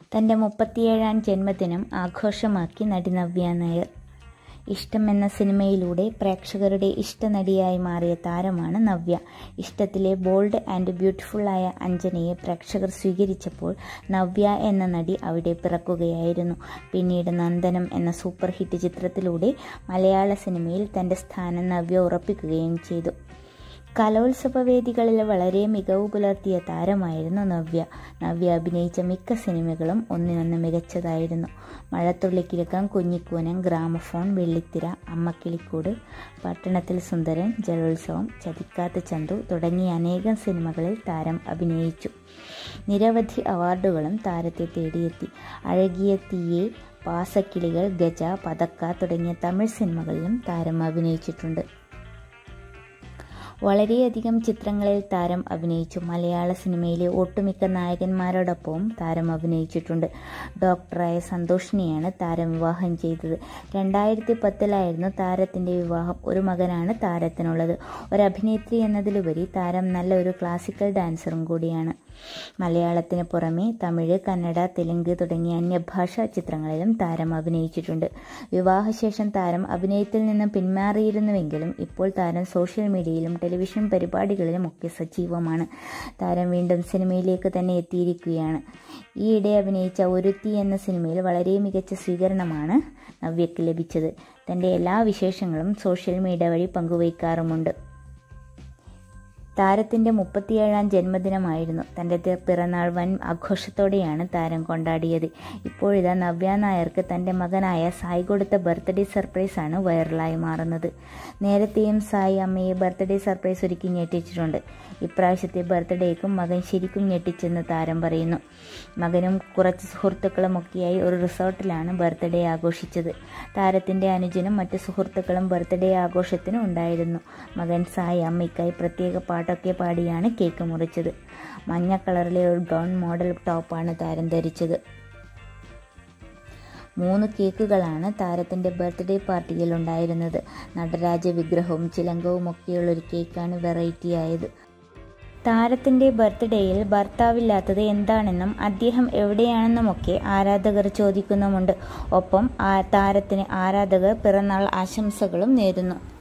തൻ്റെ മുപ്പത്തിയേഴാം ജന്മദിനം ആഘോഷമാക്കി നടി നവ്യ നായർ ഇഷ്ടം എന്ന സിനിമയിലൂടെ പ്രേക്ഷകരുടെ ഇഷ്ടനടിയായി മാറിയ താരമാണ് നവ്യ ഇഷ്ടത്തിലെ ബോൾഡ് ആൻഡ് ബ്യൂട്ടിഫുള്ളായ അഞ്ജനയെ പ്രേക്ഷകർ സ്വീകരിച്ചപ്പോൾ നവ്യ എന്ന നടി അവിടെ പിറക്കുകയായിരുന്നു പിന്നീട് നന്ദനം എന്ന സൂപ്പർ ഹിറ്റ് ചിത്രത്തിലൂടെ മലയാള സിനിമയിൽ തൻ്റെ സ്ഥാനം നവ്യ ഉറപ്പിക്കുകയും ചെയ്തു കലോത്സവ വേദികളിൽ വളരെ മികവ് പുലർത്തിയ താരമായിരുന്നു നവ്യ നവ്യ അഭിനയിച്ച മിക്ക സിനിമകളും ഒന്നിനൊന്ന് മികച്ചതായിരുന്നു മഴത്തുള്ളിക്കിഴക്കം കുഞ്ഞിക്കൂനം ഗ്രാമഫോൺ വെള്ളിത്തിര അമ്മക്കിളിക്കൂട് പട്ടണത്തിൽ സുന്ദരൻ ജലോത്സവം ചതിക്കാത്ത ചന്തു തുടങ്ങിയ അനേകം സിനിമകളിൽ താരം അഭിനയിച്ചു നിരവധി അവാർഡുകളും താരത്തെ തേടിയെത്തി അഴകിയ തീയെ പാസക്കിളികൾ ഗജ പതക്ക തുടങ്ങിയ തമിഴ് സിനിമകളിലും താരം അഭിനയിച്ചിട്ടുണ്ട് വളരെയധികം ചിത്രങ്ങളിൽ താരം അഭിനയിച്ചു മലയാള സിനിമയിലെ ഒട്ടുമിക്ക നായകന്മാരോടൊപ്പവും താരം അഭിനയിച്ചിട്ടുണ്ട് ഡോക്ടറായ സന്തോഷിനെയാണ് താരം വിവാഹം ചെയ്തത് രണ്ടായിരത്തി പത്തിലായിരുന്നു താരത്തിൻ്റെ വിവാഹം ഒരു മകനാണ് താരത്തിനുള്ളത് ഒരു അഭിനേത്രി എന്നതിലുപരി താരം നല്ല ഒരു ക്ലാസിക്കൽ ഡാൻസറും കൂടിയാണ് മലയാളത്തിന് പുറമെ തമിഴ് കന്നഡ തെലുങ്ക് തുടങ്ങിയ അന്യഭാഷാ ചിത്രങ്ങളിലും താരം അഭിനയിച്ചിട്ടുണ്ട് വിവാഹശേഷം താരം അഭിനയത്തിൽ നിന്ന് പിന്മാറിയിരുന്നുവെങ്കിലും ഇപ്പോൾ താരം സോഷ്യൽ മീഡിയയിലും ടെലിവിഷൻ പരിപാടികളിലും ഒക്കെ സജീവമാണ് താരം വീണ്ടും സിനിമയിലേക്ക് തന്നെ എത്തിയിരിക്കുകയാണ് ഈയിടെ അഭിനയിച്ച ഒരുത്തി എന്ന സിനിമയിൽ വളരെ മികച്ച സ്വീകരണമാണ് നവ്യയ്ക്ക് ലഭിച്ചത് തൻ്റെ എല്ലാ വിശേഷങ്ങളും സോഷ്യൽ മീഡിയ വഴി പങ്കുവയ്ക്കാറുമുണ്ട് താരത്തിൻ്റെ മുപ്പത്തിയേഴാം ജന്മദിനമായിരുന്നു തൻ്റെ പിറന്നാൾ വൻ ആഘോഷത്തോടെയാണ് താരം കൊണ്ടാടിയത് ഇപ്പോഴിതാ നവ്യ നായർക്ക് തൻ്റെ മകനായ സായി കൊടുത്ത ബർത്ത്ഡേ സർപ്രൈസാണ് വൈറലായി മാറുന്നത് നേരത്തെയും സായി അമ്മയെ ബർത്ത്ഡേ സർപ്രൈസ് ഒരുക്കി ഞെട്ടിച്ചിട്ടുണ്ട് ഇപ്രാവശ്യത്തെ ബർത്ത്ഡേക്കും മകൻ ശരിക്കും ഞെട്ടിച്ചെന്ന് താരം പറയുന്നു മകനും കുറച്ച് സുഹൃത്തുക്കളുമൊക്കെയായി ഒരു റിസോർട്ടിലാണ് ബർത്ത്ഡേ ആഘോഷിച്ചത് താരത്തിൻ്റെ അനുജനും മറ്റ് സുഹൃത്തുക്കളും ബർത്ത്ഡേ ആഘോഷത്തിന് ഉണ്ടായിരുന്നു മകൻ സായി അമ്മയ്ക്കായി പ്രത്യേക പാട്ടൊക്കെ പാടിയാണ് കേക്ക് മുറിച്ചത് മഞ്ഞ കളറിലെ ഒരു ഗൗൺ മോഡൽ ടോപ്പാണ് താരം ധരിച്ചത് മൂന്ന് കേക്കുകളാണ് താരത്തിൻ്റെ ബർത്ത്ഡേ പാർട്ടിയിൽ ഉണ്ടായിരുന്നത് നടരാജ വിഗ്രഹവും ചിലങ്കവും ഒക്കെയുള്ള ഒരു കേക്കാണ് വെറൈറ്റി ആയത് താരത്തിൻ്റെ ബർത്ത്ഡേയിൽ ഭർത്താവില്ലാത്തത് എന്താണെന്നും അദ്ദേഹം എവിടെയാണെന്നുമൊക്കെ ആരാധകർ ചോദിക്കുന്നുമുണ്ട് ഒപ്പം ആ താരത്തിന് ആരാധകർ പിറന്നാൾ ആശംസകളും നേരുന്നു